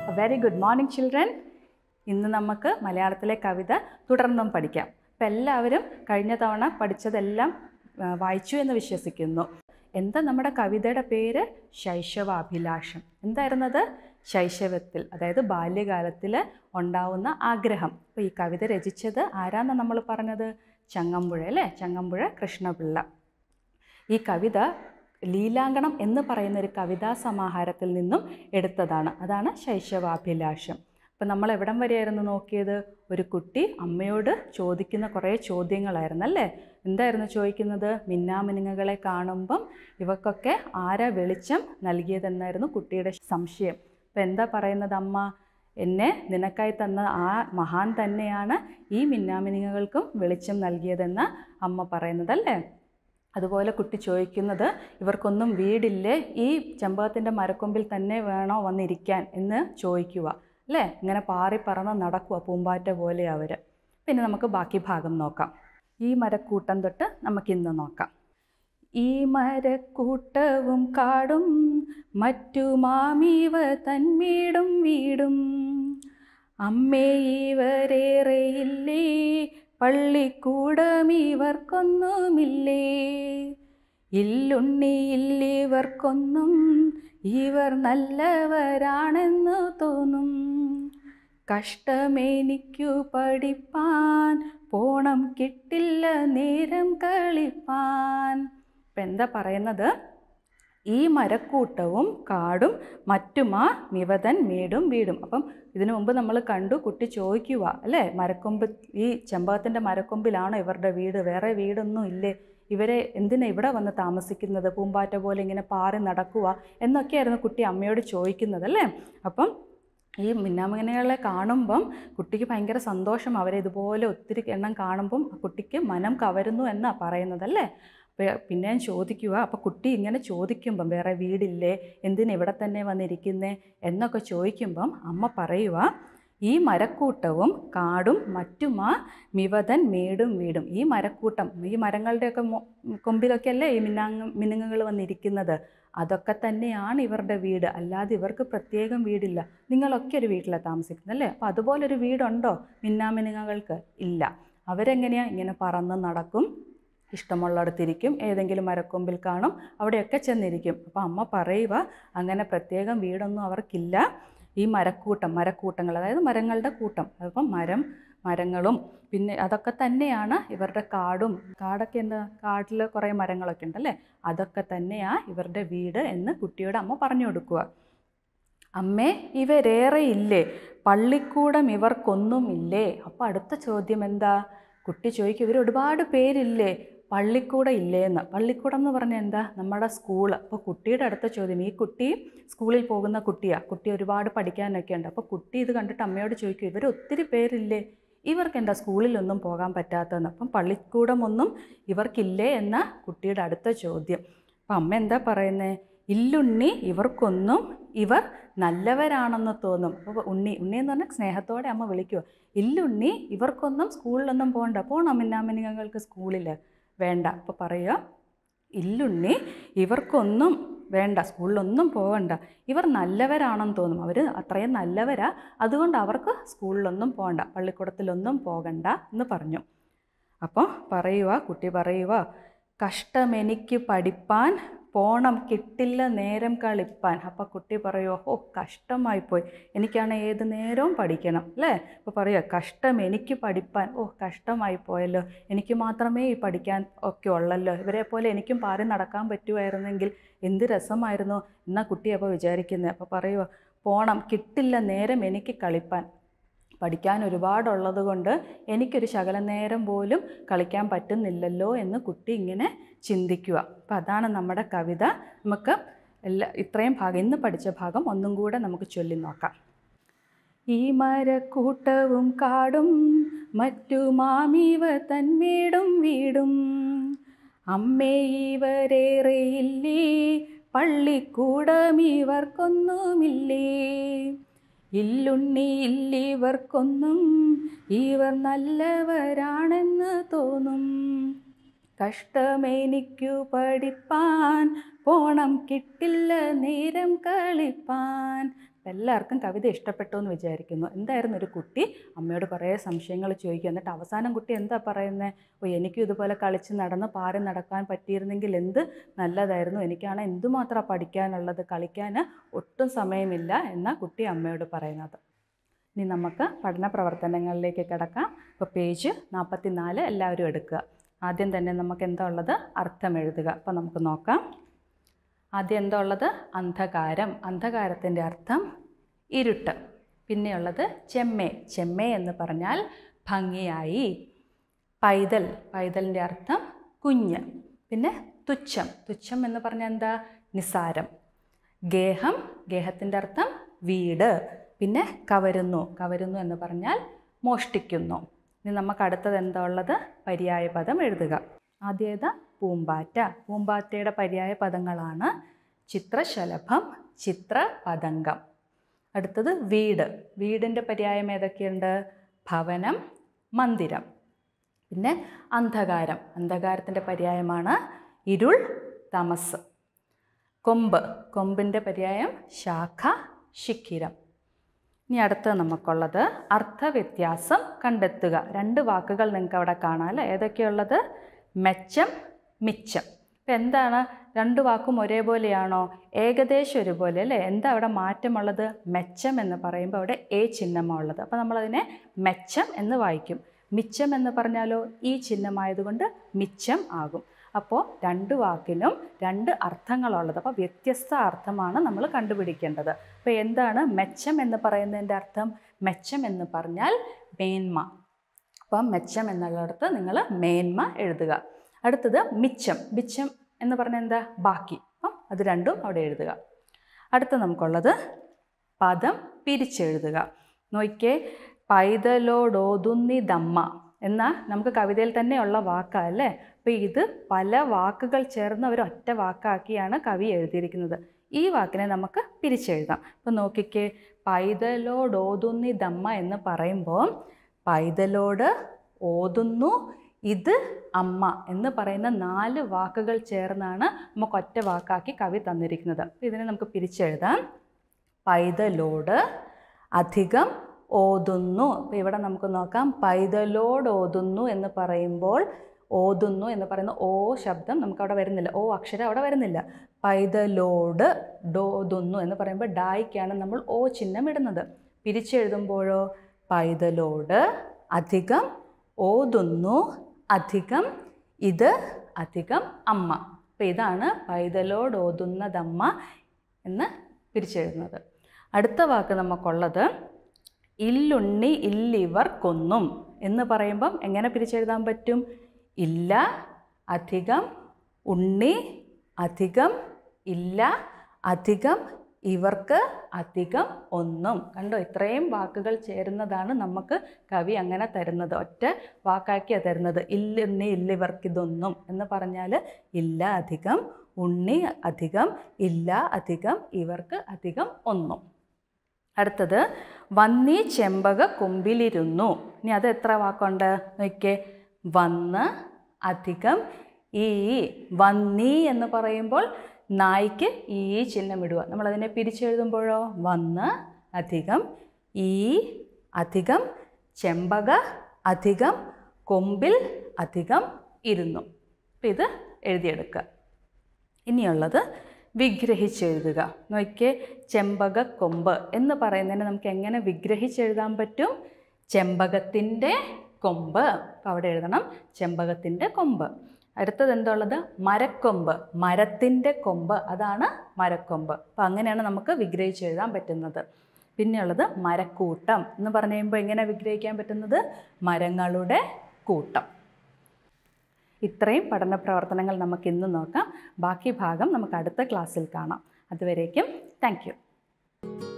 very good morning children ഇന്ന് നമുക്ക് മലയാളത്തിലെ കവിത തുടർന്നും പഠിക്കാം അപ്പം എല്ലാവരും കഴിഞ്ഞ തവണ പഠിച്ചതെല്ലാം ആ, വായിച്ചു എന്ന് വിശ്വസിക്കുന്നു എന്താ നമ്മുടെ കവിതയുടെ പേര് ശൈശവാഭിലാഷം എന്തായിരുന്നത് ശൈശവത്തിൽ അതായത് ബാല്യകാലത്തിൽ ഉണ്ടാവുന്ന ആഗ്രഹം അപ്പോൾ ഈ കവിത രചിച്ചത് ആരാന്ന് നമ്മൾ പറഞ്ഞത് ചങ്ങമ്പുഴ അല്ലേ ചങ്ങമ്പുഴ കൃഷ്ണപിള്ള ഈ കവിത ലീലാങ്കണം എന്ന് പറയുന്ന ഒരു കവിതാ സമാഹാരത്തിൽ നിന്നും എടുത്തതാണ് അതാണ് ശൈശവാഭിലാഷം അപ്പം നമ്മൾ എവിടം വരെയായിരുന്നു നോക്കിയത് ഒരു കുട്ടി അമ്മയോട് ചോദിക്കുന്ന കുറേ ചോദ്യങ്ങളായിരുന്നു അല്ലേ എന്തായിരുന്നു ചോദിക്കുന്നത് മിന്നാമിനുങ്ങകളെ കാണുമ്പം ഇവക്കൊക്കെ ആരാ വെളിച്ചം നൽകിയതെന്നായിരുന്നു കുട്ടിയുടെ സംശയം അപ്പം എന്താ പറയുന്നത് അമ്മ എന്നെ നിനക്കായി തന്ന ആ മഹാൻ തന്നെയാണ് ഈ മിന്നാമിനുങ്ങൾക്കും വെളിച്ചം നൽകിയതെന്ന് അമ്മ പറയുന്നതല്ലേ അതുപോലെ കുട്ടി ചോദിക്കുന്നത് ഇവർക്കൊന്നും വീടില്ലേ ഈ ചെമ്പകത്തിൻ്റെ മരക്കൊമ്പിൽ തന്നെ വേണോ വന്നിരിക്കാൻ എന്ന് ചോദിക്കുക അല്ലേ ഇങ്ങനെ പാറി പറന്ന് നടക്കുക പൂമ്പാറ്റ പോലെ അവർ പിന്നെ നമുക്ക് ബാക്കി ഭാഗം നോക്കാം ഈ മരക്കൂട്ടം തൊട്ട് നമുക്കിന്ന് നോക്കാം ഈ മരക്കൂട്ടവും കാടും മറ്റു മാമീവ തന്മീടും വീടും അമ്മേ ഇവരേറെയില്ലേ പള്ളിക്കൂടം ഇവർക്കൊന്നുമില്ലേ ഇല്ലുണ്ണിയില്ലിവർക്കൊന്നും ഇവർ നല്ലവരാണെന്ന് തോന്നും കഷ്ടമേനിക്കു പഠിപ്പാൻ പോണം കിട്ടില്ല നേരം കളിപ്പാൻ ഇപ്പം എന്താ പറയുന്നത് ഈ മരക്കൂട്ടവും കാടും മറ്റുമാ മിവതൻ മേടും വീടും അപ്പം ഇതിനു മുമ്പ് നമ്മൾ കണ്ടു കുട്ടി ചോദിക്കുക അല്ലേ മരക്കൊമ്പ് ഈ ചെമ്പകത്തിൻ്റെ മരക്കൊമ്പിലാണോ ഇവരുടെ വീട് വേറെ വീടൊന്നും ഇല്ലേ ഇവരെ എന്തിനാ ഇവിടെ വന്ന് താമസിക്കുന്നത് പൂമ്പാറ്റ പോലെ ഇങ്ങനെ പാറി നടക്കുക എന്നൊക്കെയായിരുന്നു കുട്ടി അമ്മയോട് ചോദിക്കുന്നത് അല്ലേ അപ്പം ഈ മിന്നാമിനുകളെ കാണുമ്പം കുട്ടിക്ക് ഭയങ്കര സന്തോഷം അവരെ ഇതുപോലെ ഒത്തിരി എണ്ണം കാണുമ്പം ആ കുട്ടിക്ക് മനം കവരുന്നു എന്നാണ് പറയുന്നതല്ലേ അപ്പോൾ പിന്നെയും ചോദിക്കുക അപ്പോൾ കുട്ടി ഇങ്ങനെ ചോദിക്കുമ്പം വേറെ വീടില്ലേ എന്തിനാ ഇവിടെ തന്നെ വന്നിരിക്കുന്നേ എന്നൊക്കെ ചോദിക്കുമ്പം അമ്മ പറയുക ഈ മരക്കൂട്ടവും കാടും മറ്റുമാ മിവതൻ മേടും വീടും ഈ മരക്കൂട്ടം ഈ മരങ്ങളുടെയൊക്കെ മൊ- കൊമ്പിലൊക്കെ അല്ലേ ഈ മിന്നാങ് മിനുങ്ങുകൾ വന്നിരിക്കുന്നത് അതൊക്കെ തന്നെയാണ് ഇവരുടെ വീട് അല്ലാതെ ഇവർക്ക് പ്രത്യേകം വീടില്ല നിങ്ങളൊക്കെ ഒരു വീട്ടിലാണ് താമസിക്കുന്നത് അല്ലേ അപ്പോൾ അതുപോലൊരു വീടുണ്ടോ മിന്നാമിനുങ്ങകൾക്ക് ഇല്ല അവരെങ്ങനെയാണ് ഇങ്ങനെ പറന്ന് നടക്കും ഇഷ്ടമുള്ളിടത്തിരിക്കും ഏതെങ്കിലും മരക്കൊമ്പിൽ കാണും അവിടെയൊക്കെ ചെന്നിരിക്കും അപ്പോൾ അമ്മ പറയുക അങ്ങനെ പ്രത്യേകം വീടൊന്നും അവർക്കില്ല ഈ മരക്കൂട്ടം മരക്കൂട്ടങ്ങൾ അതായത് മരങ്ങളുടെ കൂട്ടം അപ്പം മരം മരങ്ങളും പിന്നെ അതൊക്കെ തന്നെയാണ് ഇവരുടെ കാടും കാടൊക്കെ എന്താ കാട്ടിൽ കുറേ മരങ്ങളൊക്കെ ഉണ്ടല്ലേ അതൊക്കെ തന്നെയാണ് ഇവരുടെ വീട് എന്ന് കുട്ടിയോട് അമ്മ പറഞ്ഞു കൊടുക്കുക അമ്മേ ഇവരേറെ ഇല്ലേ പള്ളിക്കൂടം ഇവർക്കൊന്നുമില്ലേ അപ്പോൾ അടുത്ത ചോദ്യം എന്താ കുട്ടി ചോദിക്കും ഇവർ ഒരുപാട് പേരില്ലേ പള്ളിക്കൂടം ഇല്ലേന്ന് പള്ളിക്കൂടം എന്ന് പറഞ്ഞാൽ എന്താ നമ്മുടെ സ്കൂൾ അപ്പോൾ കുട്ടിയുടെ അടുത്ത ചോദ്യം ഈ കുട്ടി സ്കൂളിൽ പോകുന്ന കുട്ടിയാണ് കുട്ടി ഒരുപാട് പഠിക്കാനൊക്കെ ഉണ്ട് അപ്പോൾ കുട്ടി ഇത് കണ്ടിട്ട് അമ്മയോട് ചോദിക്കും ഇവർ ഒത്തിരി പേരില്ലേ ഇവർക്ക് എന്താ സ്കൂളിലൊന്നും പോകാൻ പറ്റാത്തതെന്ന് അപ്പം പള്ളിക്കൂടമൊന്നും ഇവർക്കില്ലേ എന്ന കുട്ടിയുടെ അടുത്ത ചോദ്യം അപ്പം അമ്മ എന്താ പറയുന്നത് ഇല്ലുണ്ണി ഇവർക്കൊന്നും ഇവർ നല്ലവരാണെന്ന് തോന്നും അപ്പോൾ ഉണ്ണി ഉണ്ണി എന്ന് പറഞ്ഞാൽ സ്നേഹത്തോടെ അമ്മ വിളിക്കുക ഇല്ലുണ്ണി ഇവർക്കൊന്നും സ്കൂളിലൊന്നും പോകണ്ട പോകണം മിന്നാമിനിങ്ങൾക്ക് സ്കൂളിൽ വേണ്ട അപ്പോൾ പറയുക ഇല്ലുണ്ണി ഇവർക്കൊന്നും വേണ്ട സ്കൂളിലൊന്നും പോകണ്ട ഇവർ നല്ലവരാണെന്ന് തോന്നും അവർ അത്രയും നല്ലവരാ അതുകൊണ്ട് അവർക്ക് സ്കൂളിലൊന്നും പോകണ്ട പള്ളിക്കൂടത്തിലൊന്നും പോകണ്ട എന്ന് പറഞ്ഞു അപ്പോൾ പറയുക കുട്ടി പറയുക കഷ്ടമെനിക്ക് പഠിപ്പാൻ പോണം കിട്ടില്ല നേരം കളിപ്പാൻ അപ്പോൾ കുട്ടി പറയുമോ ഓ കഷ്ടമായിപ്പോയി എനിക്കാണ് ഏത് നേരവും പഠിക്കണം അല്ലേ അപ്പോൾ പറയുക കഷ്ടം എനിക്ക് പഠിപ്പാൻ ഓ കഷ്ടമായി പോയല്ലോ എനിക്ക് മാത്രമേ ഈ പഠിക്കാൻ ഒക്കെ ഉള്ളല്ലോ ഇവരെ പോലെ എനിക്കും പാറി നടക്കാൻ പറ്റുമായിരുന്നെങ്കിൽ എന്ത് രസമായിരുന്നു എന്നാ കുട്ടി അപ്പോൾ വിചാരിക്കുന്നത് അപ്പോൾ പറയുക പോണം കിട്ടില്ല നേരം എനിക്ക് കളിപ്പാൻ പഠിക്കാൻ ഒരുപാടുള്ളത് കൊണ്ട് എനിക്കൊരു ശകല നേരം പോലും കളിക്കാൻ പറ്റുന്നില്ലല്ലോ എന്ന് കുട്ടി ഇങ്ങനെ ചിന്തിക്കുക അപ്പം അതാണ് നമ്മുടെ കവിത നമുക്ക് എല്ലാ ഇത്രയും ഭാഗം ഇന്ന് പഠിച്ച ഭാഗം ഒന്നും കൂടെ നമുക്ക് ചൊല്ലി നോക്കാം ഈ മരക്കൂട്ടവും കാടും മറ്റു മാമീവ തന്മേടും വീടും അമ്മേ ഇവരേറെയില്ലേ പള്ളിക്കൂടം ഇവർക്കൊന്നുമില്ലേ ഇല്ലുണ്ണി ഇല്ലിവർക്കൊന്നും ഇവർ നല്ലവരാണെന്ന് തോന്നും കഷ്ടമെനിക്കു പഠിപ്പാൻ പോണം കിട്ടില്ല നേരം കളിപ്പാൻ അപ്പം എല്ലാവർക്കും കവിത ഇഷ്ടപ്പെട്ടു എന്ന് വിചാരിക്കുന്നു എന്തായിരുന്നു ഒരു കുട്ടി അമ്മയോട് കുറേ സംശയങ്ങൾ ചോദിക്കും എന്നിട്ട് അവസാനം കുട്ടി എന്താ പറയുന്നത് ഓ എനിക്കും ഇതുപോലെ കളിച്ച് നടന്ന് പാറി നടക്കാൻ പറ്റിയിരുന്നെങ്കിൽ എന്ത് നല്ലതായിരുന്നു എനിക്കാണ് എന്തുമാത്രം പഠിക്കാനുള്ളത് കളിക്കാൻ ഒട്ടും സമയമില്ല എന്ന കുട്ടി അമ്മയോട് പറയുന്നത് ഇനി നമുക്ക് പഠന പ്രവർത്തനങ്ങളിലേക്ക് കിടക്കാം ഇപ്പോൾ പേജ് നാൽപ്പത്തി നാല് എല്ലാവരും എടുക്കുക ആദ്യം തന്നെ നമുക്ക് എന്താ ഉള്ളത് അർത്ഥം എഴുതുക അപ്പോൾ നമുക്ക് നോക്കാം ആദ്യം എന്താ ഉള്ളത് അന്ധകാരം അന്ധകാരത്തിൻ്റെ അർത്ഥം ഇരുട്ട് പിന്നെയുള്ളത് ചെമ്മേ ചെമ്മേ എന്ന് പറഞ്ഞാൽ ഭംഗിയായി പൈതൽ പൈതലിൻ്റെ അർത്ഥം കുഞ്ഞ് പിന്നെ തുച്ഛം തുച്ഛം എന്ന് പറഞ്ഞാൽ എന്താ നിസാരം ഗേഹം ഗേഹത്തിൻ്റെ അർത്ഥം വീട് പിന്നെ കവരുന്നു കവരുന്നു എന്ന് പറഞ്ഞാൽ മോഷ്ടിക്കുന്നു ഇനി നമുക്ക് അടുത്തത് എന്താ ഉള്ളത് പര്യായ പദം എഴുതുക ആദ്യേത പൂമ്പാറ്റ പൂമ്പാറ്റയുടെ പര്യായ പദങ്ങളാണ് ചിത്രശലഭം ചിത്രപതംഗം അടുത്തത് വീട് വീടിൻ്റെ പര്യായം ഏതൊക്കെയുണ്ട് ഭവനം മന്ദിരം പിന്നെ അന്ധകാരം അന്ധകാരത്തിൻ്റെ പര്യായമാണ് ഇരുൾ തമസ് കൊമ്പ് കൊമ്പിൻ്റെ പര്യായം ശാഖ ശിഖിരം ഇനി അടുത്ത നമുക്കുള്ളത് അർത്ഥവ്യത്യാസം കണ്ടെത്തുക രണ്ട് വാക്കുകൾ നിങ്ങൾക്ക് അവിടെ കാണാം അല്ലേ ഏതൊക്കെയുള്ളത് മെച്ചം മിച്ചം ഇപ്പം എന്താണ് രണ്ട് വാക്കും ഒരേപോലെയാണോ ഏകദേശം ഒരുപോലെ അല്ലേ എന്താ അവിടെ മാറ്റമുള്ളത് മെച്ചം എന്ന് പറയുമ്പോൾ അവിടെ എ ചിഹ്നമാണ് ഉള്ളത് അപ്പോൾ നമ്മളതിനെ മെച്ചം എന്ന് വായിക്കും മിച്ചം എന്ന് പറഞ്ഞാലോ ഈ ചിഹ്നമായതുകൊണ്ട് മിച്ചം ആകും അപ്പോൾ രണ്ട് വാക്കിനും രണ്ട് അർത്ഥങ്ങളുള്ളത് അപ്പോൾ വ്യത്യസ്ത അർത്ഥമാണ് നമ്മൾ കണ്ടുപിടിക്കേണ്ടത് അപ്പോൾ എന്താണ് മെച്ചം എന്ന് പറയുന്നതിൻ്റെ അർത്ഥം മെച്ചം എന്ന് പറഞ്ഞാൽ മേന്മ അപ്പം മെച്ചം എന്നുള്ളിടത്ത് നിങ്ങൾ മേന്മ എഴുതുക അടുത്തത് മിച്ചം മിച്ചം എന്ന് പറഞ്ഞാൽ എന്താ ബാക്കി അപ്പം അത് രണ്ടും അവിടെ എഴുതുക അടുത്ത നമുക്കുള്ളത് പദം പിരിച്ചെഴുതുക നോക്കിയേ പൈതലോടോതുന്നിതമ്മ എന്ന നമുക്ക് കവിതയിൽ തന്നെയുള്ള വാക്കാ അല്ലേ അപ്പോൾ ഇത് പല വാക്കുകൾ ചേർന്ന് ഒരു ഒറ്റ വാക്കാക്കിയാണ് കവി എഴുതിയിരിക്കുന്നത് ഈ വാക്കിനെ നമുക്ക് പിരിച്ചെഴുതാം അപ്പോൾ നോക്കിക്കേ പൈതലോടോതുന്നിതമ്മ എന്ന് പറയുമ്പോൾ പൈതലോട് ഓതുന്നു ഇത് അമ്മ എന്ന് പറയുന്ന നാല് വാക്കുകൾ ചേർന്നാണ് നമുക്ക് ഒറ്റ വാക്കാക്കി കവി തന്നിരിക്കുന്നത് അപ്പോൾ ഇതിനെ നമുക്ക് പിരിച്ചെഴുതാം പൈതലോട് അധികം ഓതുന്നു അപ്പോൾ ഇവിടെ നമുക്ക് നോക്കാം പൈതലോട് ഓതുന്നു എന്ന് പറയുമ്പോൾ ഓതുന്നു എന്ന് പറയുന്ന ഓ ശബ്ദം നമുക്ക് അവിടെ വരുന്നില്ല ഓ അക്ഷരം അവിടെ വരുന്നില്ല പൈതലോട് ഡോതുന്നു എന്ന് പറയുമ്പോൾ ഡായിക്കാണ് നമ്മൾ ഓ ചിഹ്നം ഇടുന്നത് പിരിച്ചെഴുതുമ്പോഴോ പൈതലോട് അധികം ഓതുന്നു അധികം ഇത് അധികം അമ്മ അപ്പം ഇതാണ് പൈതലോട് ഓതുന്നതമ്മ എന്ന് പിരിച്ചെഴുതുന്നത് അടുത്ത വാക്ക് നമുക്കുള്ളത് ഇല്ലുണ്ണി ഇല്ലിവർ കൊന്നും എന്ന് പറയുമ്പം എങ്ങനെ പിരിച്ചെഴുതാൻ പറ്റും ഇല്ല അധികം ഉണ്ണി അധികം ഇല്ല അധികം ഇവർക്ക് അധികം ഒന്നും കണ്ടോ ഇത്രയും വാക്കുകൾ ചേരുന്നതാണ് നമുക്ക് കവി അങ്ങനെ തരുന്നത് ഒറ്റ വാക്കാക്കിയാണ് തരുന്നത് ഇല്ലുണ്ണി ഇല്ലിവർക്കിതൊന്നും എന്ന് പറഞ്ഞാൽ ഇല്ല അധികം ഉണ്ണി അധികം ഇല്ല അധികം ഇവർക്ക് അധികം ഒന്നും അടുത്തത് വന്നി ചെമ്പക കൊമ്പിലിരുന്നു ഇനി അത് എത്ര വാക്കുണ്ട് നോക്കിയേ വന്ന് അധികം ഈ വന്നി എന്ന് പറയുമ്പോൾ നായ്ക്ക് ഈ ചിഹ്നം ഇടുക നമ്മളതിനെ പിരിച്ചെഴുതുമ്പോഴോ വന്ന് അധികം ഈ അധികം ചെമ്പക അധികം കൊമ്പിൽ അധികം ഇരുന്നു അപ്പം ഇത് എഴുതിയെടുക്കുക ഇനിയുള്ളത് വിഗ്രഹിച്ചെഴുതുക നോക്കിയേ ചെമ്പക കൊമ്പ് എന്ന് പറയുന്നതിന് നമുക്ക് എങ്ങനെ വിഗ്രഹിച്ചെഴുതാൻ പറ്റും ചെമ്പകത്തിൻ്റെ കൊമ്പ് അപ്പോൾ അവിടെ എഴുതണം ചെമ്പകത്തിൻ്റെ കൊമ്പ് അടുത്തത് എന്തുള്ളത് മരക്കൊമ്പ് മരത്തിൻ്റെ കൊമ്പ് അതാണ് മരക്കൊമ്പ് അപ്പോൾ അങ്ങനെയാണ് നമുക്ക് വിഗ്രഹിച്ച് എഴുതാൻ പറ്റുന്നത് പിന്നെയുള്ളത് മരക്കൂട്ടം എന്ന് പറഞ്ഞു കഴിയുമ്പോൾ എങ്ങനെ വിഗ്രഹിക്കാൻ പറ്റുന്നത് മരങ്ങളുടെ കൂട്ടം ഇത്രയും പഠന പ്രവർത്തനങ്ങൾ നമുക്ക് ഇന്ന് നോക്കാം ബാക്കി ഭാഗം നമുക്ക് അടുത്ത ക്ലാസ്സിൽ കാണാം അതുവരേക്കും താങ്ക്